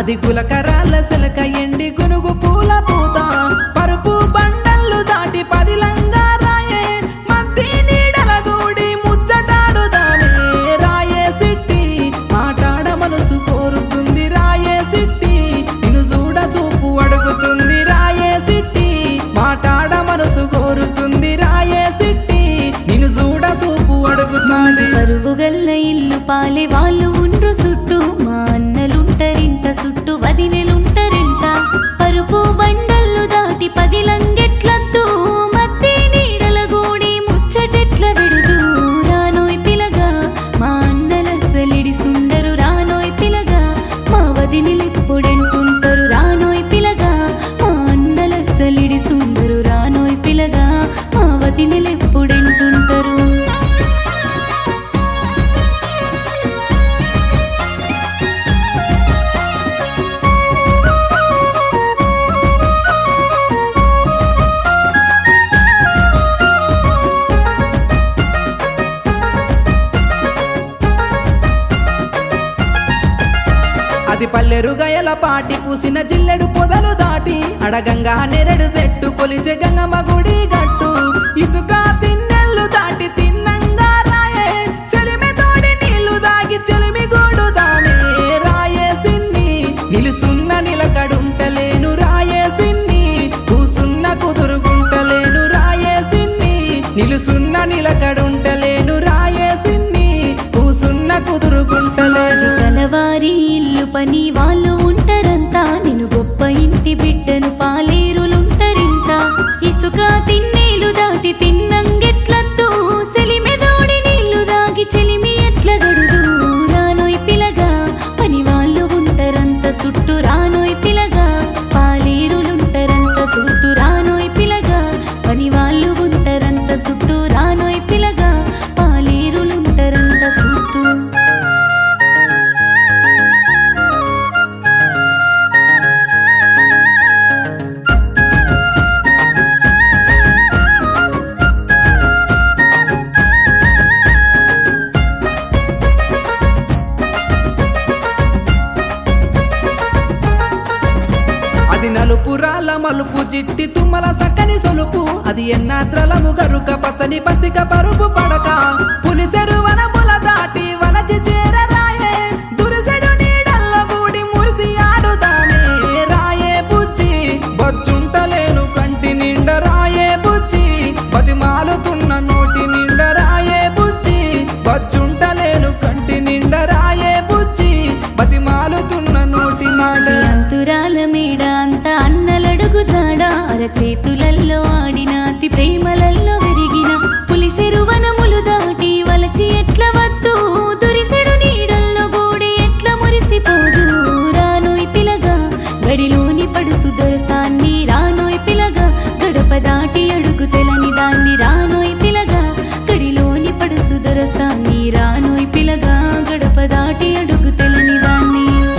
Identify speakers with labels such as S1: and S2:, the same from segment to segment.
S1: అది గులకరాల సిలక ఎండి గునుగు పూల పూత పరుపు బండల్లు దాటి పదిలంగా రాయే మద్ది నీడల గూడి ముచ్చటాడుదామే రాయే సిట్టి మాటాడ మనసు కోరుతుంది రాయే సిట్టి నిన్ను చూడ చూపు అడుగుతుంది రాయే సిట్టి మాటాడ మనసు కోరుతుంది రాయే సిట్టి నిన్ను చూడ చూపు
S2: మాది
S1: అడుగుతుంది
S2: పరువు గల్ల ఇల్లు పాలే వాళ్ళు ఉండ్రు చుట్టూ మా అన్నలుంటరింత చుట్టూ వదినెలుంటరింత పరుపు బండల్లు దాటి పదిలంగెట్లద్దు మధ్య నీడల గూడి ముచ్చటెట్ల విడుదు రానోయ్ పిలగా మా అన్నలసలిడి సుందరు రానోయ్ పిలగా మా వదినెలెప్పుడెంటుంటారు రానోయ్ పిలగా మా అన్నలసలిడి సుందరు రానోయ్ పిలగా మా వదినెలెప్పుడెంటుంటారు
S1: అది పల్లెరు గయల పాటి పూసిన జిల్లెడు పొదలు దాటి అడగంగా నెరడు చెట్టు కొలిచే గంగమ్మ గుడి గట్టు ఇసుక తిన్నెల్లు దాటి తిన్నంగా రాయే చెలిమి తోడి నీళ్లు దాగి చెలిమి గూడు దామే రాయే సిన్ని నిలుసున్న నిలకడుంటలేను రాయే సిన్ని కూసున్న కుదురుగుంటలేను రాయే సిన్ని నిలుసున్న నిలకడుంటలేను రాయే సిన్ని కూసున్న కుదురుగుంటలేను
S2: కలవారి ఇల్లు పని వాళ్ళు ఉంటారంతా నేను గొప్ప ఇంటి బిడ్డను పాలేరులుంటరింత ఇసుక తిన్నీలు దాటి తిన్నంగెట్లద్దు సెలిమెదోడి నీళ్లు దాగి చెలిమి ఎట్ల గడుదు రానోయ్ పిలగా పని వాళ్ళు ఉంటారంత చుట్టూ రానోయ్ పిలగా పాలేరులుంటారంత చుట్టూ రానోయ్ పిలగా పని వాళ్ళు ఉంటారంత చుట్టూ రానోయ్ పిలగా పాలేరులుంటారంత చుట్టూ
S1: అది నలుపురాల మలుపు జిట్టి తుమ్మల సక్కని సొలుపు అది ఎన్నాత్రలము గరుక పచ్చని పసిక పరుపు పడక పులిసెరు వనముల దాటి వలచి చేరరాయే దురిసెడు నీడల్లో కూడి మురిసి ఆడుదామే రాయే బుజ్జి బొచ్చుంటలేను కంటి నిండ రాయే బుజ్జి బతిమాలుతున్న నోటి నిండ రాయే బుజ్జి బొచ్చుంటలేను కంటి నిండ రాయే బుజ్జి బతిమాలుతున్న నోటి మాట
S2: అంతురాల మేడ అంత అన్నలడుగు జాడ అరచేతులల్లో ఆడిన అతి ప్రేమలల్లో విరిగిన పులిసెరు వనములు దాటి వలచి ఎట్ల వద్దు దురిసెడు నీడల్లో గూడి ఎట్ల మురిసిపోదు రానోయ్ పిలగా గడిలోని పడుసు దొరసాన్ని రానోయ్ పిలగా గడప దాటి అడుగు తెలని దాన్ని రానోయ్ పిలగా గడిలోని పడుసు దొరసాన్ని రానోయ్ పిలగా గడప దాటి అడుగు తెలని దాన్ని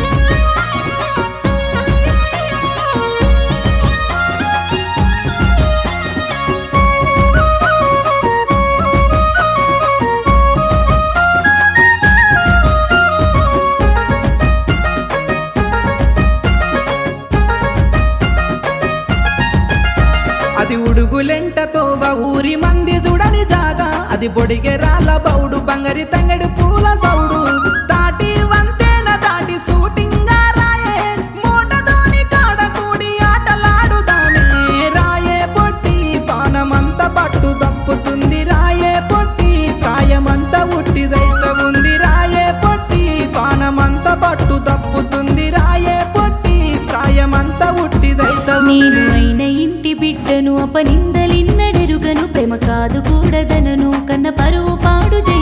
S1: అది ఉడుగులెంట తోవ ఊరి మంది చూడని జాగా అది బొడిగె రాళ్ళ బౌడు బంగరి తంగడి పూల సౌడు దాటి వంతేన దాటి షూటింగా రాయే మోటదోని కాడ కూడి ఆటలాడుదామే రాయే పొట్టి పానమంత పట్టు తప్పుతుంది రాయే పొట్టి ప్రాయమంత ఉట్టిదైత ఉంది రాయే పొట్టి పానమంత పట్టు తప్పుతుంది రాయే పొట్టి ప్రాయమంత ఉట్టిదైత
S2: నేను అయిన ఇంటి బిడ్డను అపనిందలిన్నడెరుగను ప్రేమ కాదు కూడదనను కన్న పరువు పాడు